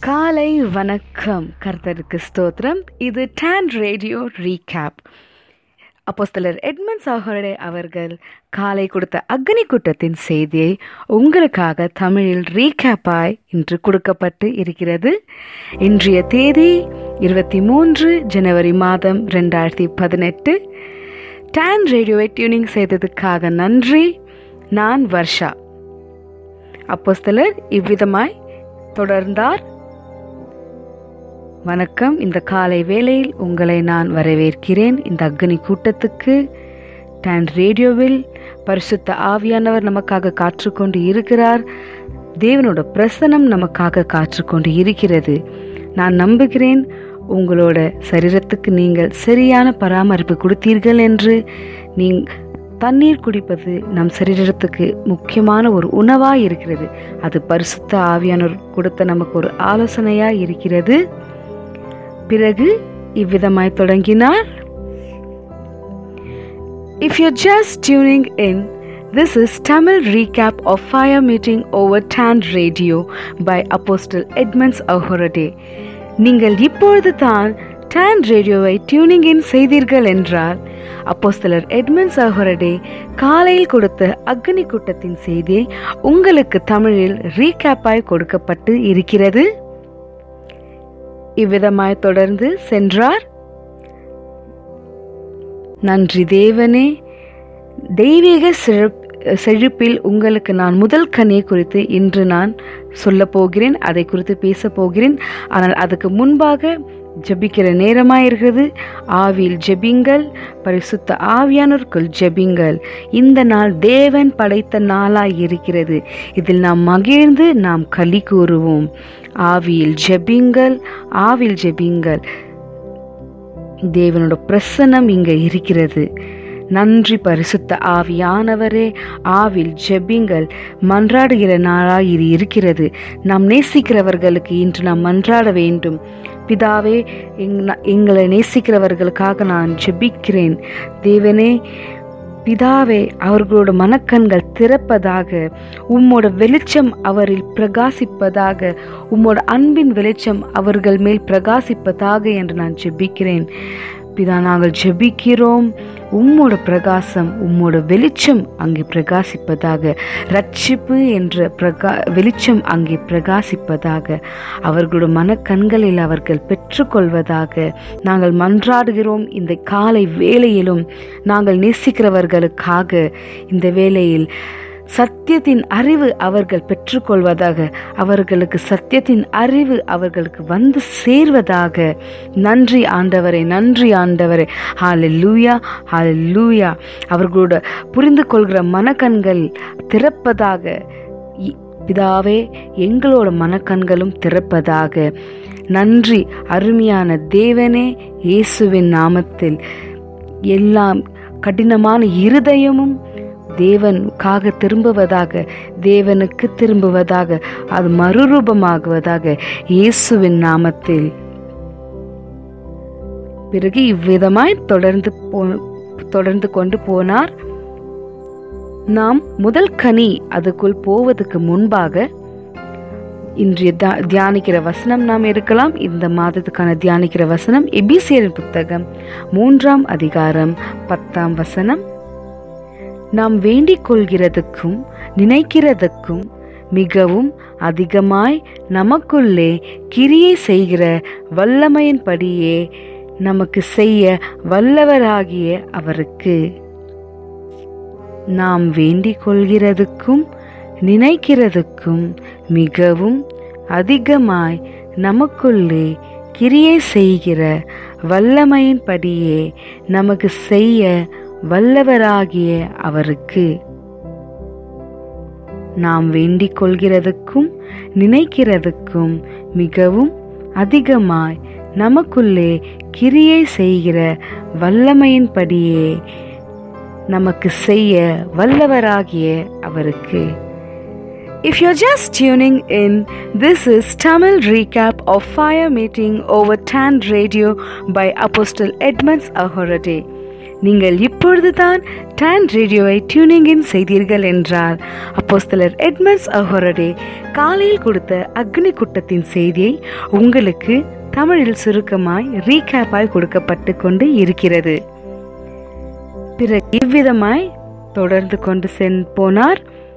காலை வணக்கம் கர்த்தருக்கு ஸ்தோத்திரம் இது டான் ரேடியோ ரீகேப் அப்போஸ்தலர் எட்மண்ட் சாகரடே அவர்கள் காலை கொடுத்த அக்னி கூட்டத்தின் செய்தியை உங்களுக்காக தமிழில் ரீகேப்பாய் இன்று கொடுக்கப்பட்டு இருக்கிறது இன்றைய தேதி இருபத்தி மூன்று ஜனவரி மாதம் ரெண்டாயிரத்தி பதினெட்டு டான் ரேடியோவை டியூனிங் செய்ததுக்காக நன்றி நான் வர்ஷா அப்போஸ்தலர் இவ்விதமாய் தொடர்ந்தார் வணக்கம் இந்த காலை வேளையில் உங்களை நான் வரவேற்கிறேன் இந்த அக்னி கூட்டத்துக்கு டான் ரேடியோவில் பரிசுத்த ஆவியானவர் நமக்காக காற்றுக்கொண்டு இருக்கிறார் தேவனோட பிரசனம் நமக்காக காற்றுக்கொண்டு இருக்கிறது நான் நம்புகிறேன் உங்களோட சரீரத்துக்கு நீங்கள் சரியான பராமரிப்பு கொடுத்தீர்கள் என்று நீங் தண்ணீர் குடிப்பது நம் சரீரத்துக்கு முக்கியமான ஒரு உணவாய் இருக்கிறது அது பரிசுத்த ஆவியானவர் கொடுத்த நமக்கு ஒரு ஆலோசனையாய் இருக்கிறது பிறகு இவ்விதமாய் தொடங்கினார் If you're just tuning in, this is Tamil recap of Fire Meeting over Tan Radio by Apostle Edmonds Ahorade. நீங்கள் இப்பொழுது தான் டான் ரேடியோவை டியூனிங் இன் செய்தீர்கள் என்றால் அப்போஸ்தலர் எட்மண்ட்ஸ் அஹொரடே காலையில் கொடுத்த அக்னி கூட்டத்தின் செய்தியை உங்களுக்கு தமிழில் ரீகேப்பாய் கொடுக்கப்பட்டு இருக்கிறது இவ்விதமாய் தொடர்ந்து சென்றார் நன்றி தேவனே தெய்வீக சிறப் செழிப்பில் உங்களுக்கு நான் முதல் கனியை குறித்து இன்று நான் சொல்ல போகிறேன் அதை குறித்து பேச போகிறேன் ஆனால் அதுக்கு முன்பாக ஜெபிக்கிற நேரமாயிருக்கிறது ஆவியில் ஜெபிங்கள் பரிசுத்த ஆவியானோருக்குள் ஜெபிங்கள் இந்த நாள் தேவன் படைத்த நாளாய் இருக்கிறது இதில் நாம் மகிழ்ந்து நாம் களி கூறுவோம் ஆவியில் ஜெபிங்கள் ஆவில் ஜெபிங்கள் தேவனோட பிரசன்னம் இங்க இருக்கிறது நன்றி பரிசுத்த ஆவியானவரே ஆவில் ஜெபிங்கள் மன்றாடுகிற நாளாய் இது இருக்கிறது நாம் நேசிக்கிறவர்களுக்கு இன்று நாம் மன்றாட வேண்டும் பிதாவே எங்களை நேசிக்கிறவர்களுக்காக நான் ஜெபிக்கிறேன் தேவனே பிதாவே அவர்களோட மனக்கண்கள் திறப்பதாக உம்மோட வெளிச்சம் அவரில் பிரகாசிப்பதாக உம்மோட அன்பின் வெளிச்சம் அவர்கள் மேல் பிரகாசிப்பதாக என்று நான் ஜெபிக்கிறேன் பிதா நாங்கள் ஜெபிக்கிறோம் உம்மோட பிரகாசம் உம்மோட வெளிச்சம் அங்கே பிரகாசிப்பதாக ரட்சிப்பு என்ற பிரகா வெளிச்சம் அங்கே பிரகாசிப்பதாக அவர்களோட மனக்கண்களில் அவர்கள் பெற்றுக்கொள்வதாக நாங்கள் மன்றாடுகிறோம் இந்த காலை வேளையிலும் நாங்கள் நேசிக்கிறவர்களுக்காக இந்த வேளையில் சத்தியத்தின் அறிவு அவர்கள் பெற்றுக்கொள்வதாக அவர்களுக்கு சத்தியத்தின் அறிவு அவர்களுக்கு வந்து சேர்வதாக நன்றி ஆண்டவரே நன்றி ஆண்டவரே ஹால லூயா ஹால லூயா அவர்களோட புரிந்து கொள்கிற மனக்கண்கள் திறப்பதாக பிதாவே எங்களோட மனக்கண்களும் திறப்பதாக நன்றி அருமையான தேவனே இயேசுவின் நாமத்தில் எல்லாம் கடினமான இருதயமும் தேவனுக்காக திரும்புவதாக தேவனுக்கு திரும்புவதாக அது மறுரூபமாகுவதாக இயேசுவின் நாமத்தில் பிறகு இவ்விதமாய் தொடர்ந்து தொடர்ந்து கொண்டு போனார் நாம் முதல் கனி அதுக்குள் போவதற்கு முன்பாக இன்றைய தியானிக்கிற வசனம் நாம் எடுக்கலாம் இந்த மாதத்துக்கான தியானிக்கிற வசனம் எபிசியரின் புத்தகம் மூன்றாம் அதிகாரம் பத்தாம் வசனம் நாம் வேண்டிக் கொள்கிறதுக்கும் நினைக்கிறதுக்கும் மிகவும் அதிகமாய் நமக்குள்ளே கிரியை செய்கிற வல்லமையின்படியே நமக்கு செய்ய வல்லவராகிய அவருக்கு நாம் வேண்டிக் கொள்கிறதுக்கும் நினைக்கிறதுக்கும் மிகவும் அதிகமாய் நமக்குள்ளே கிரியை செய்கிற வல்லமையின்படியே நமக்கு செய்ய வல்லவராகிய அவருக்கு நாம் வேண்டிக் கொள்கிறதுக்கும் நினைக்கிறதுக்கும் மிகவும் அதிகமாய் நமக்குள்ளே கிரியை செய்கிற வல்லமையின்படியே நமக்கு செய்ய வல்லவராகிய அவருக்கு If you're just tuning in, this is Tamil recap of Fire Meeting over Tan Radio by Apostle Edmonds Ahorade. நீங்கள் இப்பொழுது தான் டான் ரேடியோவை டியூனிங் இன் செய்தீர்கள் என்றார் அப்போஸ்தலர் எட்மண்ட்ஸ் அஹோரடே காலையில் கொடுத்த அக்னி குட்டத்தின் செய்தியை உங்களுக்கு தமிழில் சுருக்கமாய் ரீகேப்பாய் கொடுக்கப்பட்டு கொண்டு இருக்கிறது பிறகு இவ்விதமாய் தொடர்ந்து கொண்டு சென் போனார்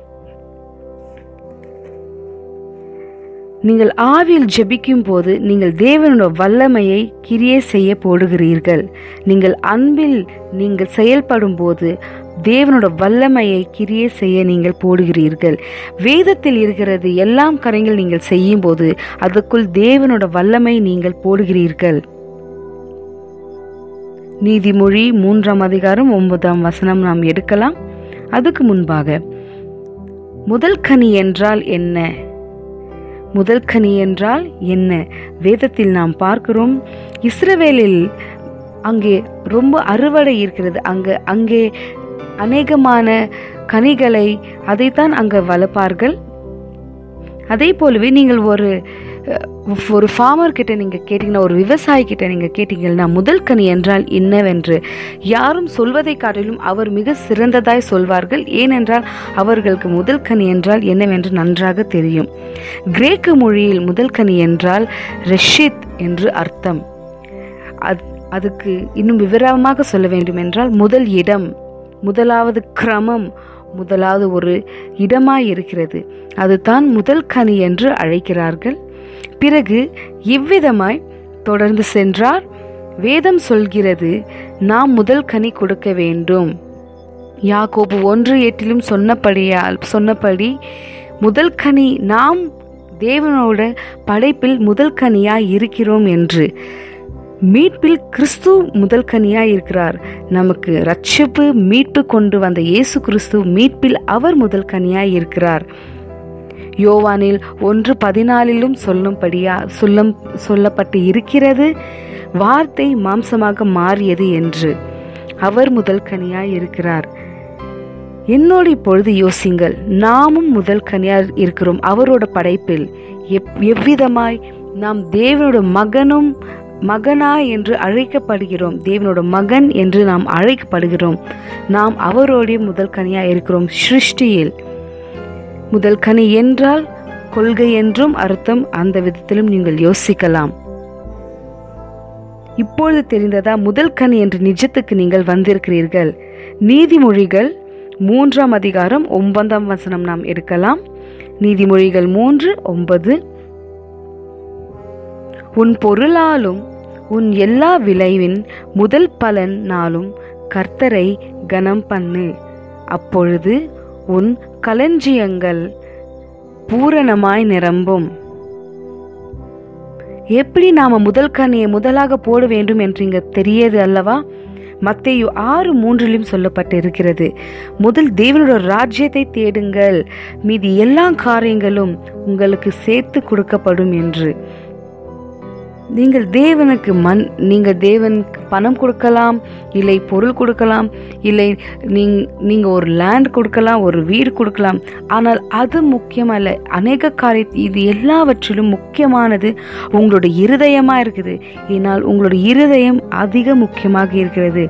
நீங்கள் ஆவியில் ஜெபிக்கும் போது நீங்கள் தேவனோட வல்லமையை கிரியே செய்ய போடுகிறீர்கள் நீங்கள் அன்பில் நீங்கள் செயல்படும் போது தேவனோட வல்லமையை கிரியே செய்ய நீங்கள் போடுகிறீர்கள் வேதத்தில் இருக்கிறது எல்லாம் கரைகள் நீங்கள் செய்யும் போது அதுக்குள் தேவனோட வல்லமை நீங்கள் போடுகிறீர்கள் நீதிமொழி மூன்றாம் அதிகாரம் ஒன்பதாம் வசனம் நாம் எடுக்கலாம் அதுக்கு முன்பாக முதல் கனி என்றால் என்ன முதல் கனி என்றால் என்ன வேதத்தில் நாம் பார்க்கிறோம் இஸ்ரவேலில் அங்கே ரொம்ப அறுவடை இருக்கிறது அங்கே அங்கே அநேகமான கனிகளை அதைத்தான் அங்கே வளர்ப்பார்கள் அதே போலவே நீங்கள் ஒரு ஒரு ஃபார்மர் கிட்ட நீங்கள் கேட்டிங்கன்னா ஒரு விவசாயி கிட்ட நீங்கள் கேட்டீங்கன்னா முதல் கனி என்றால் என்னவென்று யாரும் சொல்வதை காட்டிலும் அவர் மிக சிறந்ததாய் சொல்வார்கள் ஏனென்றால் அவர்களுக்கு முதல் கனி என்றால் என்னவென்று நன்றாக தெரியும் கிரேக்க மொழியில் முதல் கனி என்றால் ரெஷித் என்று அர்த்தம் அதுக்கு இன்னும் விவரமாக சொல்ல வேண்டும் என்றால் முதல் இடம் முதலாவது கிரமம் முதலாவது ஒரு இடமாய் இருக்கிறது அதுதான் முதல் கனி என்று அழைக்கிறார்கள் பிறகு இவ்விதமாய் தொடர்ந்து சென்றார் வேதம் சொல்கிறது நாம் முதல் கனி கொடுக்க வேண்டும் யாக்கோபு ஒன்று எட்டிலும் சொன்னபடியால் சொன்னபடி முதல் கனி நாம் தேவனோட படைப்பில் முதல் கனியாய் இருக்கிறோம் என்று மீட்பில் கிறிஸ்து முதல் கனியாய் இருக்கிறார் நமக்கு ரட்சிப்பு மீட்பு கொண்டு வந்த இயேசு கிறிஸ்து மீட்பில் அவர் முதல் கனியாய் இருக்கிறார் யோவானில் ஒன்று பதினாலிலும் சொல்லும்படியா சொல்லும் சொல்லப்பட்டு இருக்கிறது வார்த்தை மாம்சமாக மாறியது என்று அவர் முதல் கனியாய் இருக்கிறார் என்னோடு இப்பொழுது யோசிங்கள் நாமும் முதல் கனியார் இருக்கிறோம் அவரோட படைப்பில் எப் எவ்விதமாய் நாம் தேவனோட மகனும் மகனா என்று அழைக்கப்படுகிறோம் தேவனோட மகன் என்று நாம் அழைக்கப்படுகிறோம் நாம் அவரோடைய முதல் கனியா இருக்கிறோம் சிருஷ்டியில் முதல் கனி என்றால் கொள்கை என்றும் அர்த்தம் அந்த விதத்திலும் நீங்கள் யோசிக்கலாம் இப்பொழுது தெரிந்ததா முதல் கனி என்ற நிஜத்துக்கு நீங்கள் வந்திருக்கிறீர்கள் நீதிமொழிகள் மூன்றாம் அதிகாரம் ஒன்பதாம் வசனம் நாம் எடுக்கலாம் நீதிமொழிகள் மூன்று ஒன்பது உன் பொருளாலும் உன் எல்லா விளைவின் முதல் பலன் நாளும் கர்த்தரை கனம் பண்ணு அப்பொழுது உன் களஞ்சியங்கள் பூரணமாய் நிரம்பும் எப்படி நாம முதல் கனியை முதலாக போட வேண்டும் என்று இங்க தெரியாது அல்லவா மத்தேயு ஆறு மூன்றிலும் சொல்லப்பட்டு இருக்கிறது முதல் தேவனோட ராஜ்யத்தை தேடுங்கள் மீதி எல்லா காரியங்களும் உங்களுக்கு சேர்த்து கொடுக்கப்படும் என்று நீங்கள் தேவனுக்கு மண் நீங்கள் தேவனுக்கு பணம் கொடுக்கலாம் இல்லை பொருள் கொடுக்கலாம் இல்லை நீங் நீங்கள் ஒரு லேண்ட் கொடுக்கலாம் ஒரு வீடு கொடுக்கலாம் ஆனால் அது முக்கியமல்ல அநேக காரிய இது எல்லாவற்றிலும் முக்கியமானது உங்களோட இருதயமாக இருக்குது ஏனால் உங்களோட இருதயம் அதிக முக்கியமாக இருக்கிறது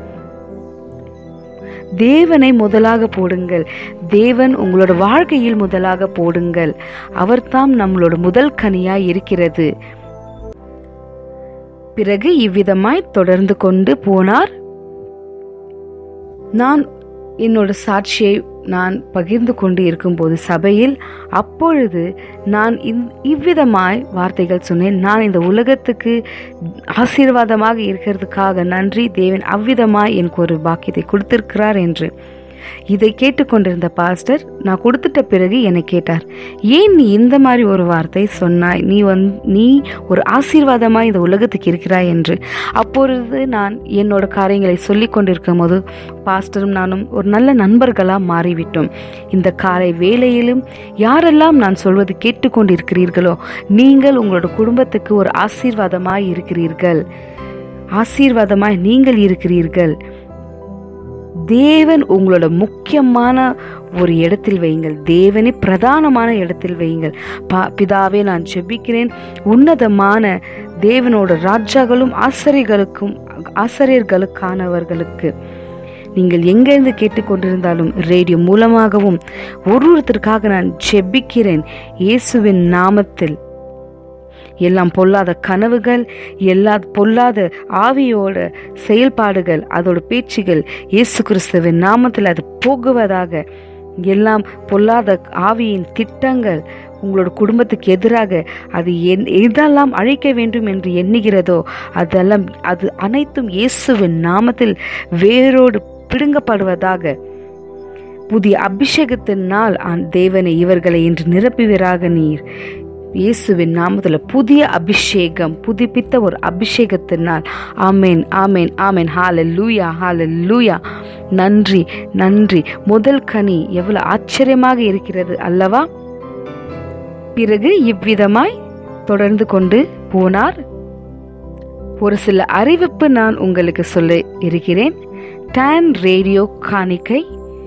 தேவனை முதலாக போடுங்கள் தேவன் உங்களோட வாழ்க்கையில் முதலாக போடுங்கள் அவர்தாம் நம்மளோட முதல் கனியாய் இருக்கிறது பிறகு இவ்விதமாய் தொடர்ந்து கொண்டு போனார் நான் என்னோட சாட்சியை நான் பகிர்ந்து கொண்டு இருக்கும்போது சபையில் அப்பொழுது நான் இவ்விதமாய் வார்த்தைகள் சொன்னேன் நான் இந்த உலகத்துக்கு ஆசீர்வாதமாக இருக்கிறதுக்காக நன்றி தேவன் அவ்விதமாய் எனக்கு ஒரு பாக்கியத்தை கொடுத்திருக்கிறார் என்று இதை கேட்டுக்கொண்டிருந்த பாஸ்டர் நான் கொடுத்துட்ட பிறகு என்னை கேட்டார் ஏன் நீ இந்த மாதிரி ஒரு வார்த்தை சொன்னாய் நீ வந் நீ ஒரு ஆசீர்வாதமாக இந்த உலகத்துக்கு இருக்கிறாய் என்று அப்பொழுது நான் என்னோட காரியங்களை சொல்லி கொண்டிருக்கும் போது பாஸ்டரும் நானும் ஒரு நல்ல நண்பர்களாக மாறிவிட்டோம் இந்த காலை வேளையிலும் யாரெல்லாம் நான் சொல்வது கேட்டுக்கொண்டிருக்கிறீர்களோ நீங்கள் உங்களோட குடும்பத்துக்கு ஒரு ஆசீர்வாதமாய் இருக்கிறீர்கள் ஆசீர்வாதமாய் நீங்கள் இருக்கிறீர்கள் தேவன் உங்களோட முக்கியமான ஒரு இடத்தில் வையுங்கள் தேவனை பிரதானமான இடத்தில் வையுங்கள் பா பிதாவே நான் ஜெபிக்கிறேன் உன்னதமான தேவனோட ராஜாக்களும் ஆசிரியர்களுக்கும் ஆசிரியர்களுக்கானவர்களுக்கு நீங்கள் எங்கிருந்து கேட்டுக்கொண்டிருந்தாலும் ரேடியோ மூலமாகவும் ஒரு ஒருத்தருக்காக நான் ஜெபிக்கிறேன் இயேசுவின் நாமத்தில் எல்லாம் பொல்லாத கனவுகள் எல்லா பொல்லாத ஆவியோட செயல்பாடுகள் அதோட பேச்சுகள் இயேசு கிறிஸ்துவின் நாமத்தில் அது போகுவதாக எல்லாம் பொல்லாத ஆவியின் திட்டங்கள் உங்களோட குடும்பத்துக்கு எதிராக அது என் எதெல்லாம் அழைக்க வேண்டும் என்று எண்ணுகிறதோ அதெல்லாம் அது அனைத்தும் இயேசுவின் நாமத்தில் வேரோடு பிடுங்கப்படுவதாக புதிய அபிஷேகத்தினால் தேவனை இவர்களை இன்று நிரப்புவீராக நீர் இயேசுவின் நாமத்தில் புதிய அபிஷேகம் புதுப்பித்த ஒரு அபிஷேகத்தினால் ஆமேன் ஆமேன் ஆமேன் ஹால லூயா ஹால லூயா நன்றி நன்றி முதல் கனி எவ்வளவு ஆச்சரியமாக இருக்கிறது அல்லவா பிறகு இவ்விதமாய் தொடர்ந்து கொண்டு போனார் ஒரு சில அறிவிப்பு நான் உங்களுக்கு சொல்ல இருக்கிறேன் டான் ரேடியோ காணிக்கை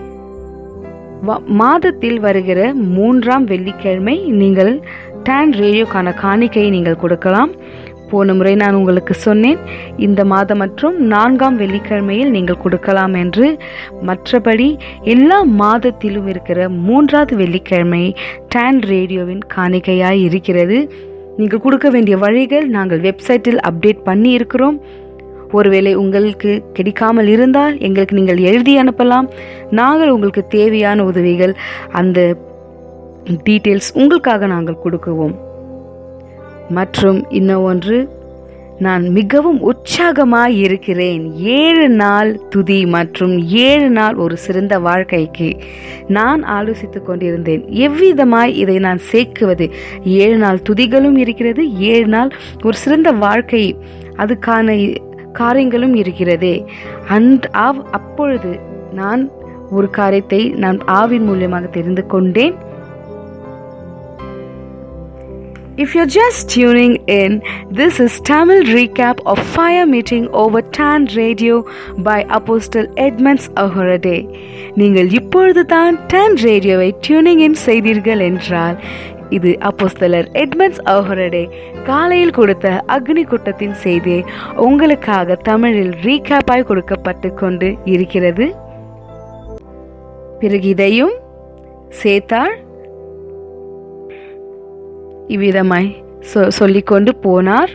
மாதத்தில் வருகிற மூன்றாம் வெள்ளிக்கிழமை நீங்கள் டான் ரேடியோக்கான காணிக்கையை நீங்கள் கொடுக்கலாம் போன முறை நான் உங்களுக்கு சொன்னேன் இந்த மாதம் மற்றும் நான்காம் வெள்ளிக்கிழமையில் நீங்கள் கொடுக்கலாம் என்று மற்றபடி எல்லா மாதத்திலும் இருக்கிற மூன்றாவது வெள்ளிக்கிழமை டான் ரேடியோவின் காணிக்கையாய் இருக்கிறது நீங்கள் கொடுக்க வேண்டிய வழிகள் நாங்கள் வெப்சைட்டில் அப்டேட் பண்ணி இருக்கிறோம் ஒருவேளை உங்களுக்கு கிடைக்காமல் இருந்தால் எங்களுக்கு நீங்கள் எழுதி அனுப்பலாம் நாங்கள் உங்களுக்கு தேவையான உதவிகள் அந்த டீட்டெயில்ஸ் உங்களுக்காக நாங்கள் கொடுக்குவோம் மற்றும் இன்னும் ஒன்று நான் மிகவும் உற்சாகமாய் இருக்கிறேன் ஏழு நாள் துதி மற்றும் ஏழு நாள் ஒரு சிறந்த வாழ்க்கைக்கு நான் ஆலோசித்துக் கொண்டிருந்தேன் எவ்விதமாய் இதை நான் சேர்க்குவது ஏழு நாள் துதிகளும் இருக்கிறது ஏழு நாள் ஒரு சிறந்த வாழ்க்கை அதுக்கான காரியங்களும் இருக்கிறதே அண்ட் அப்பொழுது நான் ஒரு காரியத்தை நான் ஆவின் மூலியமாக தெரிந்து கொண்டேன் If you're just tuning in, this is Tamil recap of Fire Meeting over Tan Radio by Apostle Edmonds Ahorade. நீங்கள் இப்பொழுது தான் டான் ரேடியோவை டியூனிங் இன் செய்தீர்கள் என்றால் இது அப்போஸ்தலர் எட்மண்ட்ஸ் அஹரடே காலையில் கொடுத்த அக்னி கூட்டத்தின் செய்தியை உங்களுக்காக தமிழில் ரீகேப்பாய் கொடுக்கப்பட்டு கொண்டு இருக்கிறது பிறகு இதையும் சேர்த்தாள் இவ்விதமாய் சொல்லிக்கொண்டு போனார்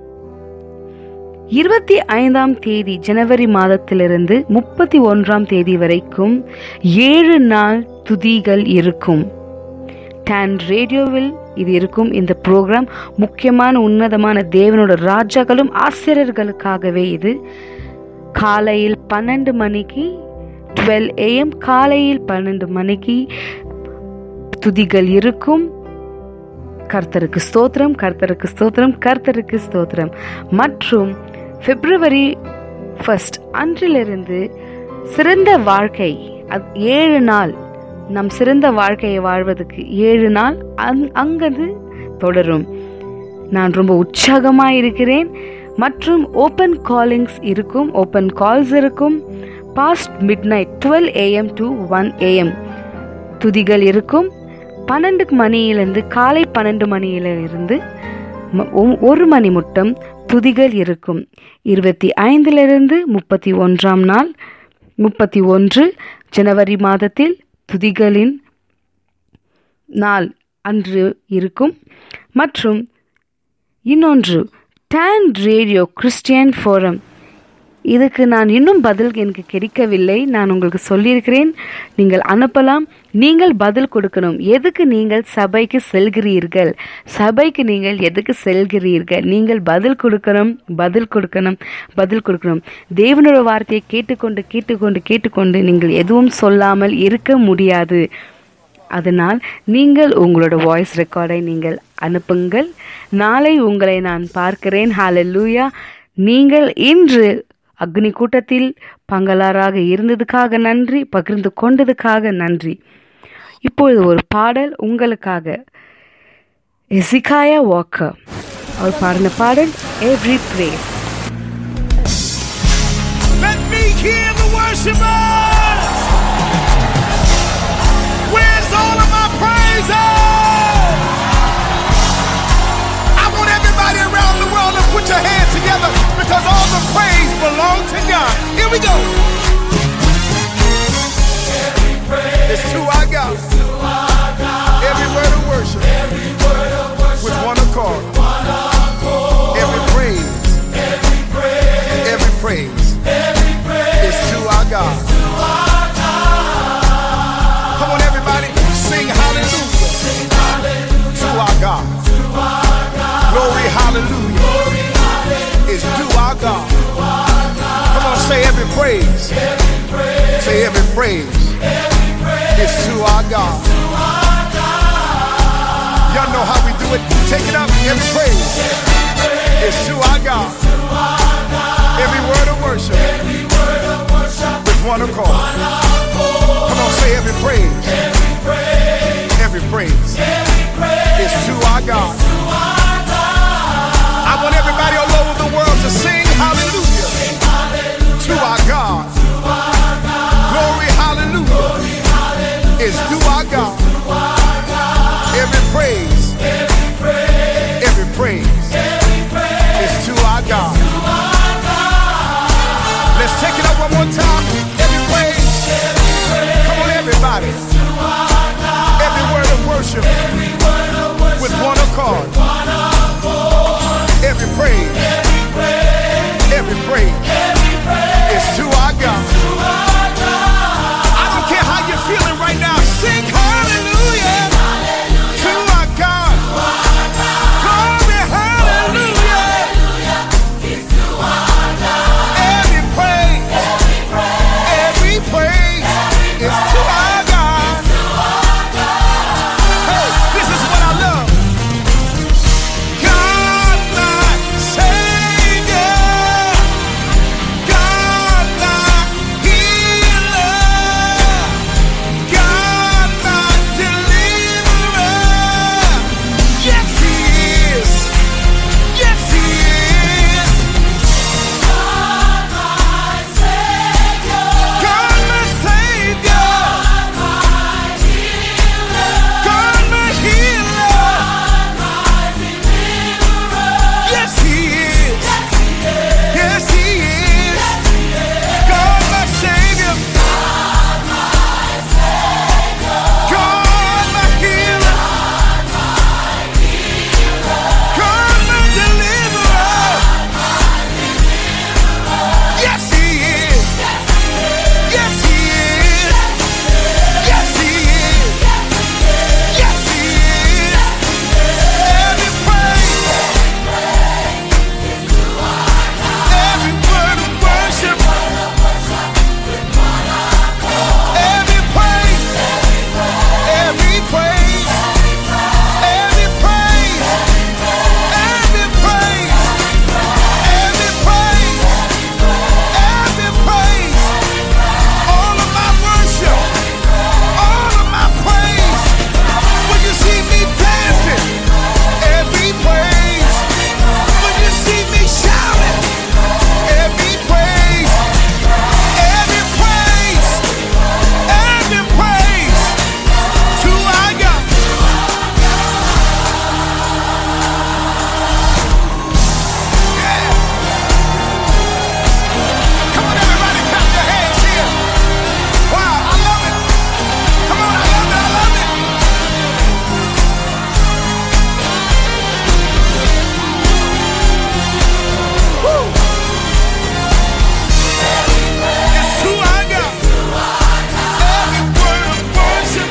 இருபத்தி ஐந்தாம் தேதி ஜனவரி மாதத்திலிருந்து முப்பத்தி ஒன்றாம் தேதி வரைக்கும் ஏழு நாள் துதிகள் இருக்கும் டான் ரேடியோவில் இது இருக்கும் இந்த ப்ரோக்ராம் முக்கியமான உன்னதமான தேவனோட ராஜாக்களும் ஆசிரியர்களுக்காகவே இது காலையில் பன்னெண்டு மணிக்கு டுவெல் ஏஎம் காலையில் பன்னெண்டு மணிக்கு துதிகள் இருக்கும் கர்த்தருக்கு ஸ்தோத்திரம் கர்த்தருக்கு ஸ்தோத்திரம் கர்த்தருக்கு ஸ்தோத்திரம் மற்றும் பிப்ரவரி ஃபர்ஸ்ட் அன்றிலிருந்து சிறந்த வாழ்க்கை ஏழு நாள் நம் சிறந்த வாழ்க்கையை வாழ்வதற்கு ஏழு நாள் அங் அங்கது தொடரும் நான் ரொம்ப உற்சாகமாக இருக்கிறேன் மற்றும் ஓப்பன் காலிங்ஸ் இருக்கும் ஓப்பன் கால்ஸ் இருக்கும் past midnight twelve AM to one AM துதிகள் இருக்கும் பன்னெண்டு மணியிலிருந்து காலை பன்னெண்டு மணியிலிருந்து ஒரு மணி மட்டும் துதிகள் இருக்கும் இருபத்தி ஐந்திலிருந்து முப்பத்தி ஒன்றாம் நாள் முப்பத்தி ஒன்று ஜனவரி மாதத்தில் துதிகளின் நாள் அன்று இருக்கும் மற்றும் இன்னொன்று டான் ரேடியோ கிறிஸ்டியன் ஃபோரம் இதுக்கு நான் இன்னும் பதில் எனக்கு கிடைக்கவில்லை நான் உங்களுக்கு சொல்லியிருக்கிறேன் நீங்கள் அனுப்பலாம் நீங்கள் பதில் கொடுக்கணும் எதுக்கு நீங்கள் சபைக்கு செல்கிறீர்கள் சபைக்கு நீங்கள் எதுக்கு செல்கிறீர்கள் நீங்கள் பதில் கொடுக்கணும் பதில் கொடுக்கணும் பதில் கொடுக்கணும் தேவனோட வார்த்தையை கேட்டுக்கொண்டு கேட்டுக்கொண்டு கேட்டுக்கொண்டு நீங்கள் எதுவும் சொல்லாமல் இருக்க முடியாது அதனால் நீங்கள் உங்களோட வாய்ஸ் ரெக்கார்டை நீங்கள் அனுப்புங்கள் நாளை உங்களை நான் பார்க்கிறேன் ஹாலல்லூயா நீங்கள் இன்று அக்னி கூட்டத்தில் பங்களாராக இருந்ததுக்காக நன்றி பகிர்ந்து கொண்டதுக்காக நன்றி இப்பொழுது ஒரு பாடல் உங்களுக்காக எசிகாயா வாக்கர் அவர் பாடின பாடல் every praise Let me hear the worshipers. Where's all of my praises? I want everybody around the world to put your hands together because all the praise belongs to God. Here we go. praise. Say every praise. is to our God. Y'all know how we do it. Take it up. Every praise is to our God. Every word of worship with one accord. Come on, say every praise. Every praise is to our God. I want everybody all over the world to sing hallelujah to our God. Glory, hallelujah is to our God. Every praise, every praise is to our God. Let's take it up one more time. Every praise, come on, everybody. Every word of worship with one accord. Every praise, every praise is to our God. I don't care how you're feeling right now. Sing hallelujah to our God. Glory, hallelujah. Every praise, every praise is to our God. Hey, this is what I love. God, my Savior. God, my healer. God, my deliverer. Yes, He is. Yes, He is. God, my Savior. God, my healer. Yes, He is. Yes, He is. God, my Savior. God, my healer. God, my deliverer. Yes, He is. Yes, He is. Yes, He is. Yes, He is. Every praise. Every word of worship. Every praise. Every praise. Every praise. Every praise. Every praise. Every praise. All of my worship. All of my praise. When you see me dancing. Every praise. When you see me shouting. Every praise. Every praise. Every praise. To our God. Yeah. Come on, everybody, clap your hands here. Wow, I love it. Come on, I love it, I love it. Woo. It's who I got. Every word of worship.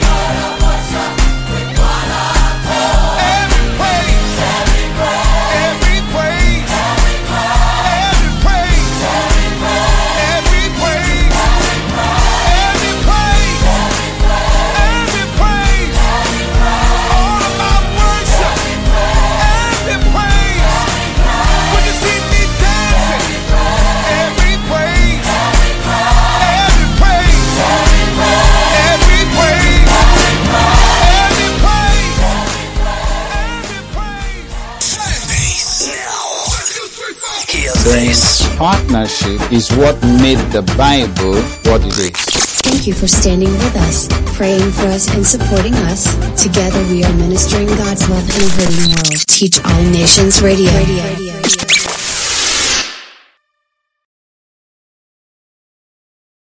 Every praise. Every praise. Every praise. Every praise. Every praise. Every praise. All of my worship. Every praise. When you see me dancing. Every praise. Every praise. Every praise. Every praise. Every praise. This partnership is what made the Bible what it is. Thank you for standing with us, praying for us, and supporting us. Together we are ministering God's love in a hurting world. Teach All Nations Radio.